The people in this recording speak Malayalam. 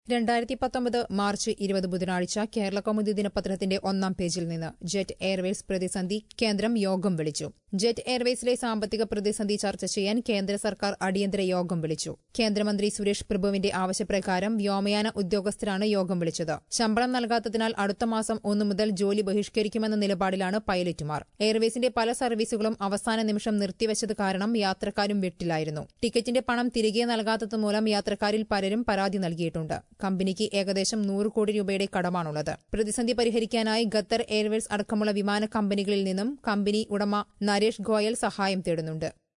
രണ്ടായിരത്തി പത്തൊമ്പത് മാർച്ച് ഇരുപത് ബുധനാഴ്ച കേരള കൗമുദി ദിനപത്രത്തിന്റെ ഒന്നാം പേജിൽ നിന്ന് ജെറ്റ് എയർവേസ് പ്രതിസന്ധി കേന്ദ്രം യോഗം വിളിച്ചു ജെറ്റ് എയർവേസിലെ സാമ്പത്തിക പ്രതിസന്ധി ചർച്ച ചെയ്യാൻ കേന്ദ്ര സർക്കാർ അടിയന്തര യോഗം വിളിച്ചു കേന്ദ്രമന്ത്രി സുരേഷ് പ്രഭുവിന്റെ ആവശ്യപ്രകാരം വ്യോമയാന ഉദ്യോഗസ്ഥരാണ് യോഗം വിളിച്ചത് ശമ്പളം നൽകാത്തതിനാൽ അടുത്ത മാസം ഒന്നു മുതൽ ജോലി ബഹിഷ്കരിക്കുമെന്ന നിലപാടിലാണ് പൈലറ്റുമാർ എയർവേസിന്റെ പല സർവീസുകളും അവസാന നിമിഷം നിർത്തിവച്ചത് കാരണം യാത്രക്കാരും വെട്ടിലായിരുന്നു ടിക്കറ്റിന്റെ പണം തിരികെ നൽകാത്തത് മൂലം യാത്രക്കാരിൽ പലരും പരാതി നൽകിയിട്ടുണ്ട് കമ്പനിക്ക് ഏകദേശം നൂറ് കോടി രൂപയുടെ കടമാണുള്ളത് പ്രതിസന്ധി പരിഹരിക്കാനായി ഖത്തർ എയർവേസ് അടക്കമുള്ള വിമാന കമ്പനികളിൽ നിന്നും കമ്പനി ഉടമ നരേഷ് ഗോയൽ സഹായം തേടുന്നുണ്ട്